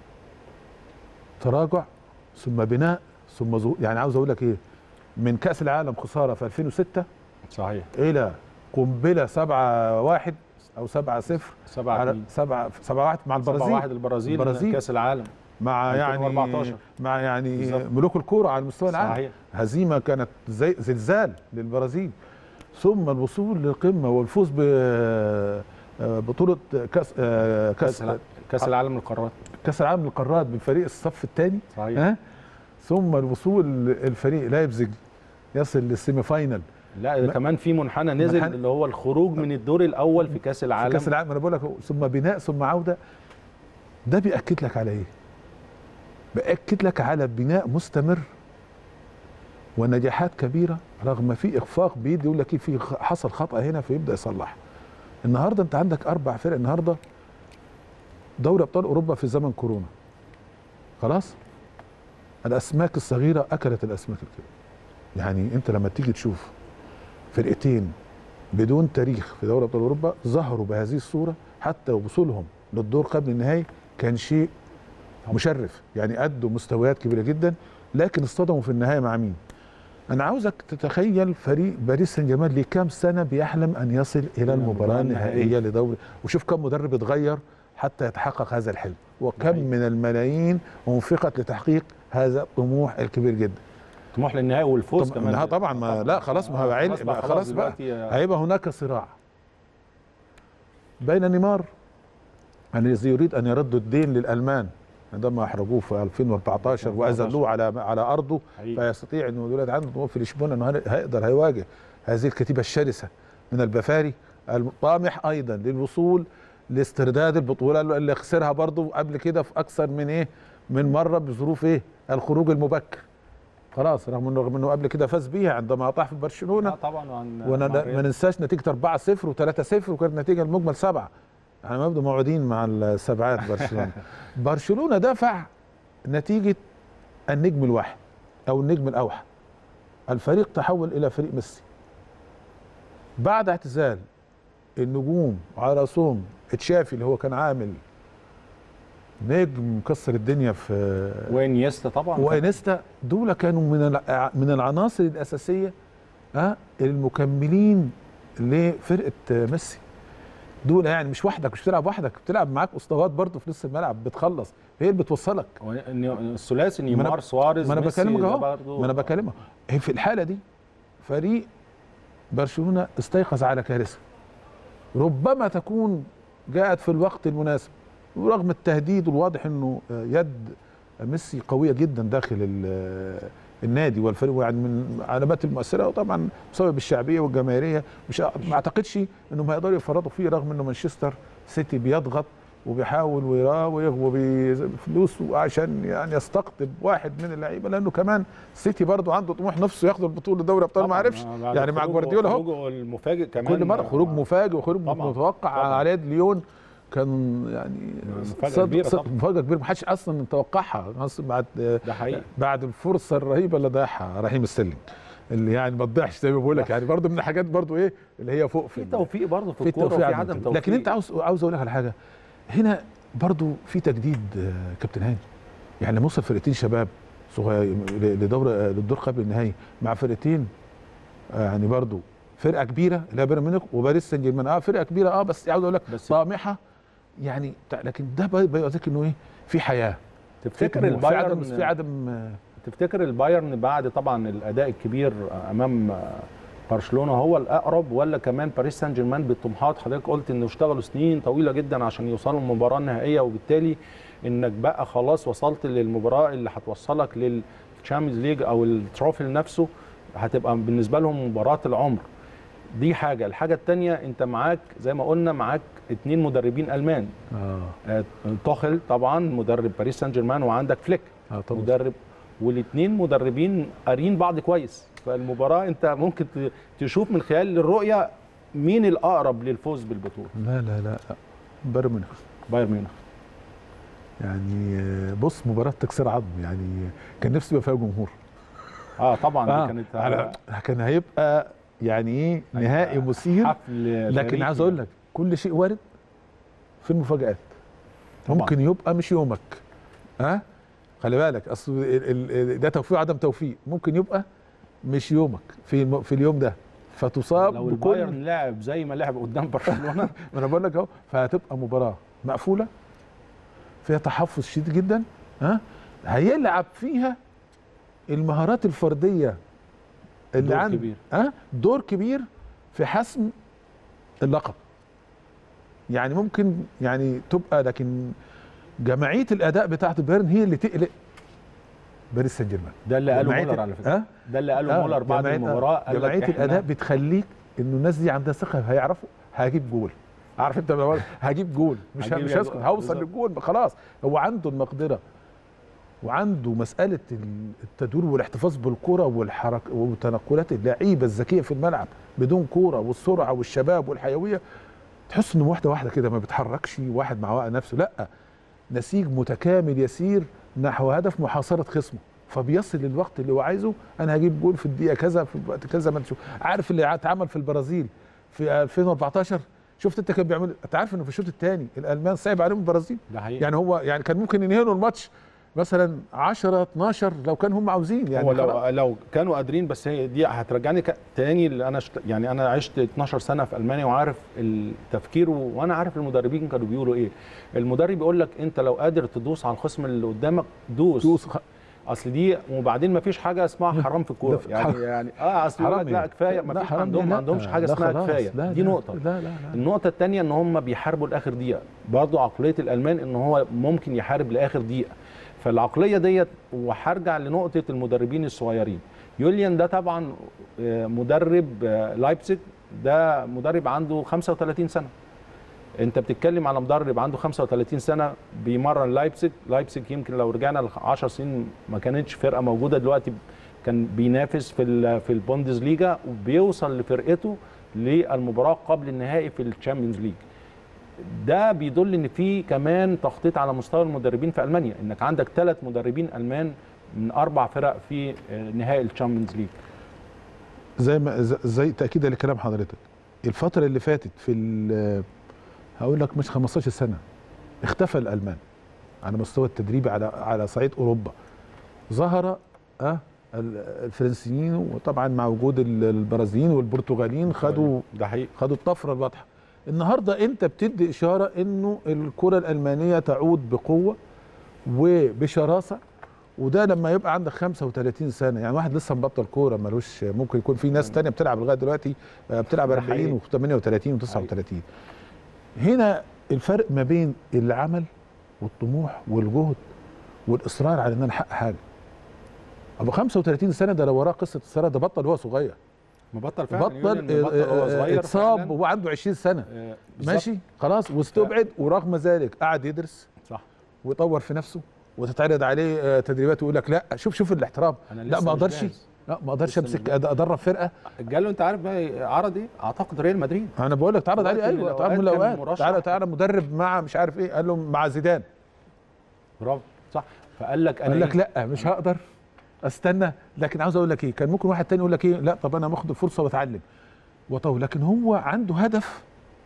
تراجع ثم بناء ثم ظهور يعني عاوز اقول لك ايه من كاس العالم خساره في 2006 صحيح الى قنبله 7 1 او 7 0 7 على 7 7 1 مع البرازيل 7 1 البرازيل, البرازيل. كاس العالم مع يعني 2014. مع يعني بالظبط. ملوك الكوره على مستوى العالم صحيح هزيمه كانت زي زلزال للبرازيل ثم الوصول للقمه والفوز ببطوله كاس آه، كاس كاس الع- كاس العالم للقارات كاس العالم للقارات بفريق الصف الثاني صحيح ها ثم الوصول الفريق لايبزيج يصل للسيمي فاينل لا ده ما- كمان في منحنى نزل منحنى- اللي هو الخروج من الدور الاول في كاس في العالم كاس العالم انا بقول لك ثم بناء ثم عوده ده بياكد لك على ايه؟ بياكد لك على بناء مستمر ونجاحات كبيره رغم في اخفاق بيدي يقول لك ايه في خ- حصل خطا هنا فيبدا يصلح النهارده انت عندك اربع فرق النهارده دوري ابطال اوروبا في زمن كورونا خلاص الاسماك الصغيره اكلت الاسماك الكبيره يعني انت لما تيجي تشوف فرقتين بدون تاريخ في دوري ابطال اوروبا ظهروا بهذه الصوره حتى وصولهم للدور قبل النهائي كان شيء مشرف يعني ادوا مستويات كبيره جدا لكن اصطدموا في النهايه مع مين؟ انا عاوزك تتخيل فريق باريس سان جيرمان لكام سنه بيحلم ان يصل الى المباراه النهائيه لدوري وشوف كم مدرب اتغير حتى يتحقق هذا الحلم وكم صحيح. من الملايين انفقت لتحقيق هذا الطموح الكبير جدا طموح للنهائي والفوز طب- كمان لا طبعا ما لا خلاص ما هو آه، عيل بقى خلاص بقى دلوقتي، آه، هيبقى هناك صراع بين نيمار الذي يريد ان يرد الدين للالمان عندما احرجوه في 2014 واذلوه على على ارضه حقيقي. فيستطيع انه دلوقتي عنده طموح في لشبونه انه هن- هيقدر هيواجه هذه الكتيبه الشرسه من البفاري الطامح ايضا للوصول لاسترداد البطوله اللي خسرها برضه قبل كده في اكثر من ايه من مره بظروف ايه الخروج المبكر خلاص رغم انه رغم انه قبل كده فاز بيها عندما اطاح في برشلونه آه طبعا عن وانا مع لا- الريال. ما ننساش نتيجه 4-0 و3-0 وكانت نتيجه المجمل سبعه يعني ما يبدو موعودين مع السبعات برشلونه برشلونه دفع نتيجه النجم الواحد او النجم الاوحد الفريق تحول الى فريق ميسي بعد اعتزال النجوم على راسهم تشافي اللي هو كان عامل نجم مكسر الدنيا في وانيستا طبعا وانيستا دول كانوا من الع- من العناصر الاساسيه ها المكملين لفرقه ميسي دول يعني مش وحدك مش بتلعب وحدك بتلعب معاك اسطوات برضه في نص الملعب بتخلص هي اللي بتوصلك هو الثلاثي ما أنا- نيمار سواريز ما انا ميسي بكلمك ده اهو برضه- ما انا بكلمك هي في الحاله دي فريق برشلونه استيقظ على كارثه ربما تكون جاءت في الوقت المناسب ورغم التهديد الواضح انه يد ميسي قويه جدا داخل ال- النادي والفريق يعني من العلامات المؤثره وطبعا بسبب الشعبيه والجماهيريه مش ما اعتقدش انهم هيقدروا يفرطوا فيه رغم انه مانشستر سيتي بيضغط وبيحاول ويراوغ وبفلوس عشان يعني يستقطب واحد من اللعيبه لانه كمان سيتي برضه عنده طموح نفسه ياخد البطوله دوري ابطال ما طبعاً، عرفش آه، بعد يعني مع خروجه- جوارديولا اهو خروجه المفاجئ كمان كل مره خروج مفاجئ وخروج طبعاً، متوقع طبعاً. على يد ليون كان يعني مفاجأة صد- كبيرة صد- طبعاً. مفاجاه كبيره ما حدش اصلا متوقعها أصلاً بعد ده حقيقي بعد الفرصه الرهيبه اللي ضيعها رحيم السلم اللي يعني ما تضيعش زي ما بقول لك يعني برضه من الحاجات برضه ايه اللي هي فوق في ال- توفيق برضه في في الكوره التوفيق وفي عدم عدم توفيق. توفيق لكن انت عاوز عاوز اقول لك على حاجه هنا برضو في تجديد آه، كابتن هاني يعني لما وصل فرقتين شباب صغير لدور للدور قبل النهائي مع فرقتين آه، يعني برضو فرقه كبيره اللي هي بايرن ميونخ وباريس سان جيرمان اه فرقه كبيره اه بس عاوز اقول لك بس طامحه يعني بتاع- لكن ده بي- بيوريك انه ايه في حياه تفتكر في طموح، في عدم في البايرن عدم آه، تفتكر البايرن بعد طبعا الاداء الكبير امام برشلونه هو الاقرب ولا كمان باريس سان جيرمان بالطموحات حضرتك قلت انه اشتغلوا سنين طويله جدا عشان يوصلوا للمباراه النهائيه وبالتالي انك بقى خلاص وصلت للمباراه اللي هتوصلك للتشامبيونز ليج او التروفي نفسه هتبقى بالنسبه لهم مباراه العمر دي حاجه الحاجه الثانيه انت معاك زي ما قلنا معاك اتنين مدربين المان اه آه، توخل طبعا مدرب باريس سان جيرمان وعندك فليك اه طبعا مدرب والاثنين مدربين قارين بعض كويس فالمباراه انت ممكن ت- تشوف من خلال الرؤيه مين الاقرب للفوز بالبطوله لا لا لا لا بايرن ميونخ بايرن ميونخ يعني آه، بص مباراه تكسير عظم يعني كان نفسي يبقى فيها جمهور اه طبعا آه دي كانت على كان هيبقى يعني ايه نهائي مثير حفل لكن تاريخي عايز اقول لك كل شيء وارد في المفاجآت طبعاً. ممكن يبقى مش يومك ها خلي بالك اصل ال- ال- ده توفيق عدم توفيق ممكن يبقى مش يومك في الم- في اليوم ده فتصاب لو بكل البايرن لعب زي ما لعب قدام برشلونه ما انا بقول لك اهو فهتبقى مباراه مقفوله فيها تحفظ شديد جدا ها هيلعب فيها المهارات الفرديه اللي دور عند كبير. ها دور كبير في حسم اللقب يعني ممكن يعني تبقى لكن جماعيه الاداء بتاعت بايرن هي اللي تقلق باريس سان جيرمان ده اللي قاله جماعية- مولر على فكره ها ده اللي قاله آه، مولر بعد جماعية- المباراه قال لك جماعيه إحنا الاداء بتخليك انه الناس دي عندها ثقه هيعرفوا هجيب جول عارف انت بقى هجيب جول مش هجيب مش جول. هسكت هوصل بالظبط. للجول خلاص هو عنده المقدره وعنده مساله ال- التدوير والاحتفاظ بالكره والحرك وتنقلات اللعيبه الذكيه في الملعب بدون كوره والسرعه والشباب والحيويه تحس انه واحده واحده كده ما بيتحركش واحد مع نفسه لا نسيج متكامل يسير نحو هدف محاصره خصمه فبيصل للوقت اللي هو عايزه انا هجيب جول في الدقيقه كذا في الوقت كذا ما تشوف عارف اللي اتعمل في البرازيل في 2014 شفت انت كان بيعمل انت عارف انه في الشوط الثاني الالمان صعب عليهم البرازيل ده حقيقي يعني هو يعني كان ممكن ينهوا الماتش مثلا 10 12 لو كان هم عاوزين يعني هو لو خلاص. لو كانوا قادرين بس هي دي هترجعني ك- تاني اللي انا شت... يعني انا عشت 12 سنه في المانيا وعارف التفكير و... وانا عارف المدربين كانوا بيقولوا ايه المدرب يقول لك انت لو قادر تدوس على الخصم اللي قدامك دوس, دوس خ- اصل دي وبعدين ما فيش حاجه اسمها حرام في الكوره ده في- يعني يعني اه اصل يقول لك حرام لا يعني. كفايه ما لا فيش حرام عندهم لا، ما عندهمش حاجه لا اسمها خلاص. كفايه لا دي لا نقطه لا لا لا النقطة الثانية ان هم بيحاربوا لاخر دقيقة، برضه عقلية الالمان ان هو ممكن يحارب لاخر دقيقة. فالعقلية ديت وهرجع لنقطة المدربين الصغيرين. يوليان ده طبعا آه، مدرب آه، لايبزيج ده مدرب عنده 35 سنة. انت بتتكلم على مدرب عنده 35 سنة بيمرن لايبزيج، لايبزيج يمكن لو رجعنا ل 10 سنين ما كانتش فرقة موجودة دلوقتي كان بينافس في ال- في البوندز ليجا وبيوصل لفرقته للمباراه قبل النهائي في الشامبيونز ليج ده بيدل ان في كمان تخطيط على مستوى المدربين في المانيا انك عندك ثلاث مدربين المان من اربع فرق في آه، نهائي الشامبيونز ليج زي ما ز- زي تاكيدا لكلام حضرتك الفتره اللي فاتت في ال- هقول لك مش 15 سنه اختفى الالمان على مستوى التدريبي على على صعيد اوروبا ظهر اه ال- الفرنسيين وطبعا مع وجود ال- البرازيليين والبرتغاليين خدوا ده حقيقي خدوا الطفره الواضحه النهارده انت بتدي اشاره انه الكره الالمانيه تعود بقوه وبشراسه وده لما يبقى عندك 35 سنه يعني واحد لسه مبطل كوره ملوش ممكن يكون في ناس تانية بتلعب لغايه دلوقتي آه، بتلعب ده 40 حقيقي. و38 و39 هنا الفرق ما بين العمل والطموح والجهد والاصرار على ان انا احقق حاجه ابو 35 سنه ده لو وراه قصه اصرار ده بطل وهو صغير مبطل فعلا بطل يوليان بطل وهو آه، صغير اتصاب فعلاً. وهو عنده 20 سنه آه، بالظبط. ماشي خلاص واستبعد ورغم ذلك قعد يدرس صح ويطور في نفسه وتتعرض عليه آه، تدريبات ويقول لك لا شوف شوف الاحترام أنا لا لسه ما مش اقدرش جاهز. لا ما اقدرش لسه مش امسك جاهز. أد- ادرب فرقه جاله انت عارف بقى عرض ايه؟ اعتقد ريال مدريد انا بقول لك تعرض عليه وقت من ايوه تعرض من الأوقات كان الاوقات مرشح. تعالى تعالى مدرب مع مش عارف ايه قال له مع زيدان برافو صح فقال لك انا قال لك إيه؟ لا مش هقدر استنى لكن عاوز اقول لك ايه كان ممكن واحد تاني يقول لك ايه لا طب انا باخد الفرصه واتعلم وطول لكن هو عنده هدف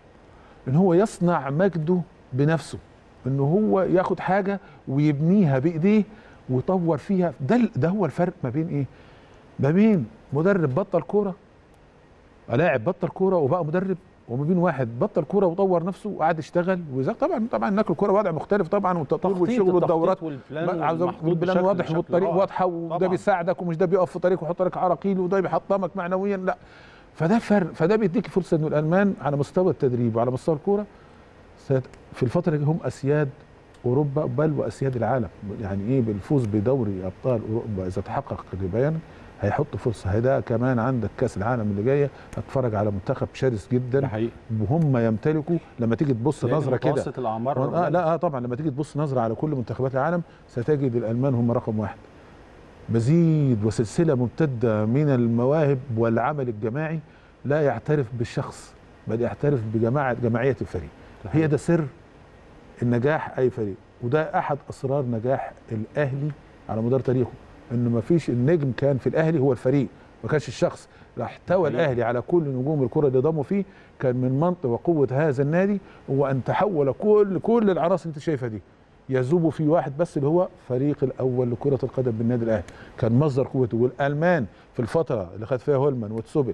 ان هو يصنع مجده بنفسه ان هو ياخد حاجه ويبنيها بايديه ويطور فيها ده ال- ده هو الفرق ما بين ايه ما بين مدرب بطل كوره لاعب بطل كوره وبقى مدرب وما بين واحد بطل كوره وطور نفسه وقعد يشتغل وذاك طبعا طبعا هناك الكوره وضع مختلف طبعا والتطوير تخطيط- والشغل التخطيط والدورات والبلان عاوز محطوط والبلان بشكل- واضح بشكل والطريق رائع. واضحه وده طبعاً. بيساعدك ومش ده بيقف في طريق ويحط لك عراقيل وده بيحطمك معنويا لا فده فرق فده بيديك فرصه انه الالمان على مستوى التدريب وعلى مستوى الكوره سيت- في الفتره دي هم اسياد اوروبا بل واسياد العالم يعني ايه بالفوز بدوري ابطال اوروبا اذا تحقق بيان هيحط فرصه هيدا كمان عندك كاس العالم اللي جايه هتتفرج على منتخب شرس ده جدا حقيقي وهم يمتلكوا لما تيجي تبص لأن نظره كده متوسط الاعمار آه لا آه طبعا لما تيجي تبص نظره على كل منتخبات العالم ستجد الالمان هم رقم واحد مزيد وسلسله ممتده من المواهب والعمل الجماعي لا يعترف بالشخص بل يعترف بجماعه جماعيه الفريق هي ده سر النجاح اي فريق وده احد اسرار نجاح الاهلي على مدار تاريخه انه ما فيش النجم كان في الاهلي هو الفريق ما كانش الشخص لا احتوى حقيقي. الاهلي على كل نجوم الكره اللي ضموا فيه كان من منطق وقوه هذا النادي هو ان تحول كل كل العناصر اللي انت شايفها دي يذوب في واحد بس اللي هو فريق الاول لكره القدم بالنادي الاهلي كان مصدر قوته والالمان في الفتره اللي خد فيها هولمان وتسوبل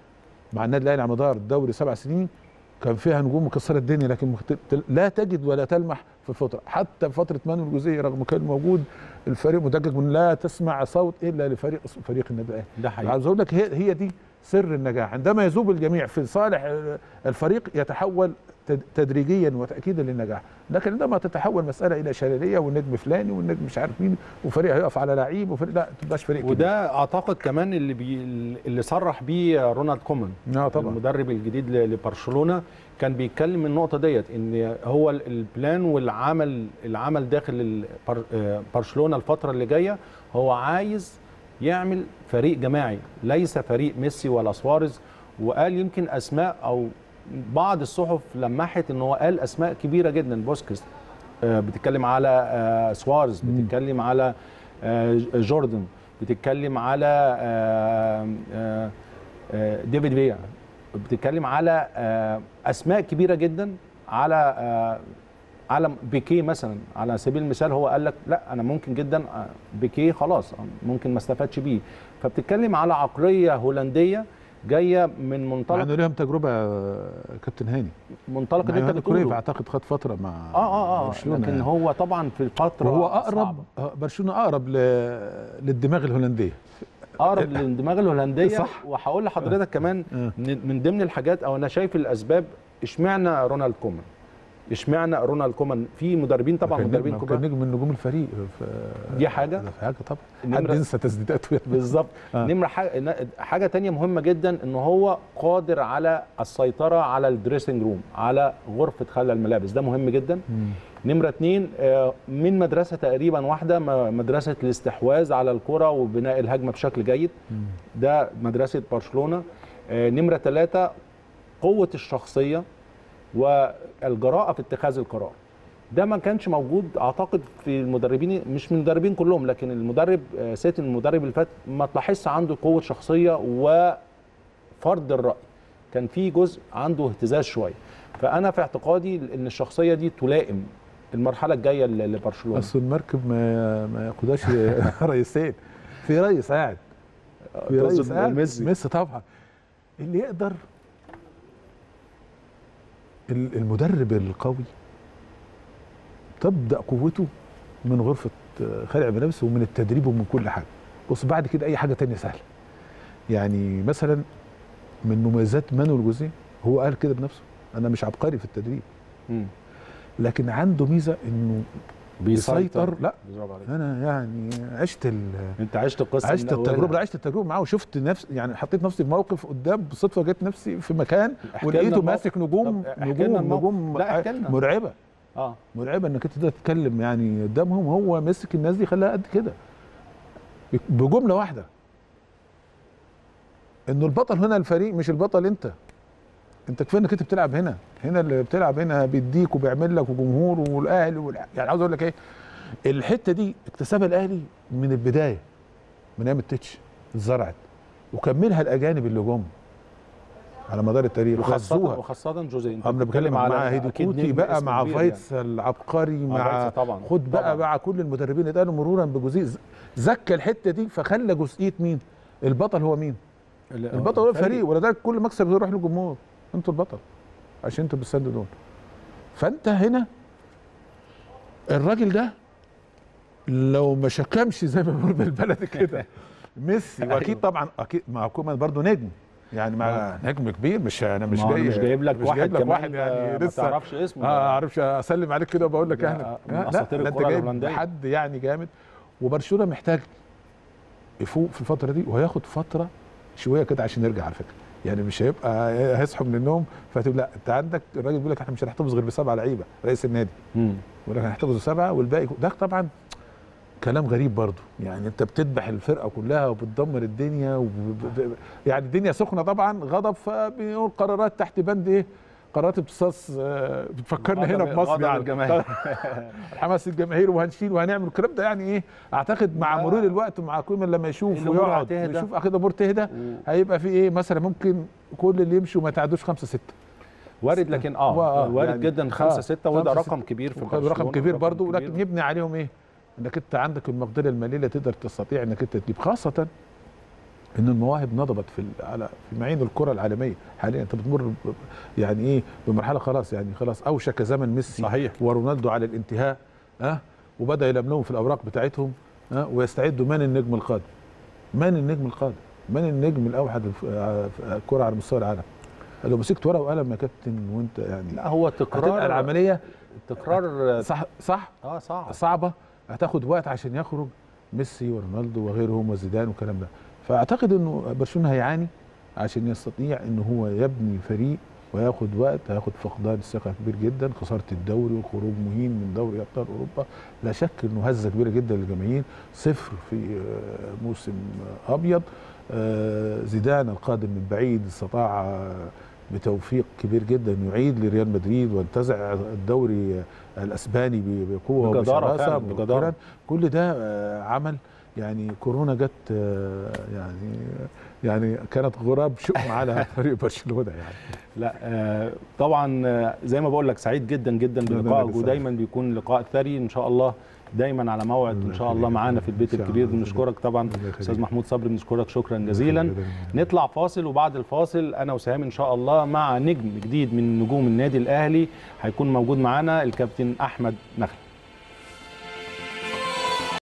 مع النادي الاهلي على مدار الدوري سبع سنين كان فيها نجوم مكسره الدنيا لكن مخت- لا تجد ولا تلمح في الفتره حتى في فتره مانويل جوزيه رغم كان موجود الفريق متجج من لا تسمع صوت الا لفريق فريق النادي الاهلي ده حقيقي عاوز اقول لك هي هي دي سر النجاح عندما يذوب الجميع في صالح آه، الفريق يتحول تد- تدريجيا وتاكيدا للنجاح لكن عندما تتحول مساله الى شلاليه والنجم فلاني والنجم مش عارف مين وفريق هيقف على لعيب وفريق لا ما تبقاش فريق كبير. وده اعتقد كمان اللي بي اللي صرح بيه رونالد كومان اه طبعا المدرب الجديد ل- لبرشلونه كان بيتكلم من النقطه ديت ان هو ال- البلان والعمل العمل داخل البر- آه، برشلونه الفتره اللي جايه هو عايز يعمل فريق جماعي ليس فريق ميسي ولا سواريز وقال يمكن اسماء او بعض الصحف لمحت ان هو قال اسماء كبيره جدا بوسكس آه، بتتكلم على آه، سواريز مم. بتتكلم على آه، جوردن بتتكلم على آه، آه، آه، ديفيد فيا بتتكلم على آه، اسماء كبيره جدا على آه، على بيكيه مثلا على سبيل المثال هو قال لك لا انا ممكن جدا آه، بيكيه خلاص آه، ممكن ما استفادش بيه فبتتكلم على عقليه هولنديه جايه من مع منطلق انه لهم تجربه آه، كابتن هاني منطلق مع اللي انت يوهان كرويف بتقوله اعتقد خد فتره مع اه اه اه برشلونه لكن يعني. هو طبعا في الفتره وهو صعبة. اقرب آه، برشلونه اقرب ل... للدماغ الهولنديه اقرب للدماغ الهولنديه صح. وهقول لحضرتك كمان آه. من من ضمن الحاجات او انا شايف الاسباب اشمعنى رونالد كومان اشمعنى رونالد كومان في مدربين طبعا كان مدربين نجم- كبار كان نجم من نجوم الفريق ف... دي حاجة. ده حاجه طبعا نمرة- حد ينسى تسديداته بالظبط آه. نمره حاجه حاجه تانية مهمه جدا ان هو قادر على السيطره على الدريسنج روم على غرفه خلع الملابس ده مهم جدا مم. نمره اتنين آه، من مدرسه تقريبا واحده م- مدرسه الاستحواذ على الكره وبناء الهجمه بشكل جيد مم. ده مدرسه برشلونه آه، نمره ثلاثة قوه الشخصيه والجراءه في اتخاذ القرار ده ما كانش موجود اعتقد في المدربين مش من المدربين كلهم لكن المدرب آه، سيتن المدرب اللي فات ما تلاحظش عنده قوه شخصيه وفرض الراي كان في جزء عنده اهتزاز شويه فانا في اعتقادي ان الشخصيه دي تلائم المرحله الجايه ل- لبرشلونه اصل المركب ما ما ياخدهاش رئيسين في رئيس قاعد في رئيس تقصد قاعد ميسي. ميسي طبعا اللي يقدر ال- المدرب القوي تبدا قوته من غرفه آه، خلع الملابس ومن التدريب ومن كل حاجه بص بعد كده اي حاجه تانية سهله يعني مثلا من مميزات مانويل جوزيه هو قال كده بنفسه انا مش عبقري في التدريب مم. لكن عنده ميزه انه بيسيطر لا برافو عليك. انا يعني عشت ال انت عشت القصه عشت من أولها. التجربه لا عشت التجربه معاه وشفت نفس يعني حطيت نفسي في موقف قدام بالصدفه جت نفسي في مكان احكي لنا ولقيته الموقف. ماسك نجوم طب احكي لنا نجوم الموقف. نجوم لا، احكي لنا. مرعبه اه مرعبه انك انت تقدر تتكلم يعني قدامهم هو مسك الناس دي خلاها قد كده بجمله واحده انه البطل هنا الفريق مش البطل انت انت كفايه انك انت بتلعب هنا هنا اللي بتلعب هنا بيديك وبيعمل لك وجمهور والاهلي والع... يعني عاوز اقول لك ايه الحته دي اكتسبها الاهلي من البدايه من ايام التتش اتزرعت وكملها الاجانب اللي جم على مدار التاريخ وخاصه غزوها وخاصه جوزيه انت انا بتكلم مع هيدي أكيد كوتي نجم بقى اسم مع كبير فايتس العبقري مع مع فايتس طبعا خد بقى طبعاً. مع كل المدربين اللي اتقالوا مرورا بجزئيه ز- زكى الحته دي فخلى جزئيه مين؟ البطل هو مين؟ ال- البطل هو الفريق ولذلك كل مكسب يروح للجمهور انتوا البطل عشان انتوا بتساندوا دول فانت هنا الراجل ده لو ما شكمش زي ما بنقول بالبلد كده ميسي واكيد طبعا اكيد مع كومان برضه نجم يعني مع نجم كبير مش انا مش ما هو جاي أنا مش جايب لك مش واحد جايب لك كمان واحد ما يعني لسه تعرفش اسمه اه اعرفش اسلم عليك كده وبقول لك لا، اهلا من لا، أساطير لا، انت الكرة جايب الهولندية. حد يعني جامد وبرشلونه محتاج يفوق في الفتره دي وهياخد فتره شويه كده عشان يرجع على فكره يعني مش هيبقى هيصحوا من النوم فتقول لا انت عندك الراجل بيقول لك احنا مش هنحتفظ غير بسبعه لعيبه رئيس النادي مم. بيقول لك هنحتفظ بسبعه والباقي ده طبعا كلام غريب برضه يعني انت بتذبح الفرقه كلها وبتدمر الدنيا وب... ب- يعني الدنيا سخنه طبعا غضب فبنقول قرارات تحت بند ايه قرارات امتصاص آه، بتفكرنا هنا غضب- في مصر غضب يعني الجماهير. حماس الجماهير وهنشيل وهنعمل الكلام ده يعني ايه اعتقد مع لا. مرور الوقت مع كومان لما يشوف الأمور ويقعد هتهدى. ويشوف اخد الامور تهدى و- هيبقى في ايه مثلا ممكن كل اللي يمشوا ما يتعدوش خمسه سته وارد لكن هو اه آه، وارد يعني جدا خمسة آه، ستة وده خمسة رقم كبير في رقم برشلونة، كبير برضه كبير. ولكن يبني عليهم ايه؟ انك انت عندك المقدره الماليه اللي تقدر تستطيع انك انت تجيب خاصه ان المواهب نضبت في ال- على في معين الكره العالميه حاليا انت بتمر ب- يعني ايه بمرحله خلاص يعني خلاص اوشك زمن ميسي صحيح ورونالدو على الانتهاء ها أه؟ وبدا يلملموا في الاوراق بتاعتهم ها أه؟ ويستعدوا من النجم القادم من النجم القادم من النجم الاوحد الف- آه، في الكره على مستوى العالم لو مسكت ورقه وقلم يا كابتن وانت يعني لا هو هتبقى تكرار العمليه تكرار صح صح اه صعب صعبه هتاخد وقت عشان يخرج ميسي ورونالدو وغيرهم وزيدان والكلام ده فاعتقد انه برشلونه هيعاني عشان يستطيع ان هو يبني فريق وياخد وقت هياخد فقدان الثقه كبير جدا خساره الدوري والخروج مهين من دوري ابطال اوروبا لا شك انه هزه كبيره جدا للجماهير صفر في آه، موسم آه، ابيض آه، زيدان القادم من بعيد استطاع آه، بتوفيق كبير جدا يعيد لريال مدريد وانتزع الدوري الاسباني ب- بقوه بجدارة وبشراسه فعلا، بجدارة. مبكراً. كل ده آه، عمل يعني كورونا جت آه، يعني يعني كانت غراب شؤم على فريق برشلونه يعني لا آه طبعا آه، زي ما بقول لك سعيد جدا جدا لا، لا، لا، بلقائك بالسعادة. ودايما بيكون لقاء ثري ان شاء الله دايما على موعد الله ان شاء يخليك الله يا معانا فندم. في البيت إن شاء الكبير الله. بنشكرك طبعا الله يخليك. استاذ محمود صبري بنشكرك شكرا جزيلا نطلع فاصل وبعد الفاصل انا وسهام ان شاء الله مع نجم جديد من نجوم النادي الاهلي هيكون موجود معانا الكابتن احمد نخل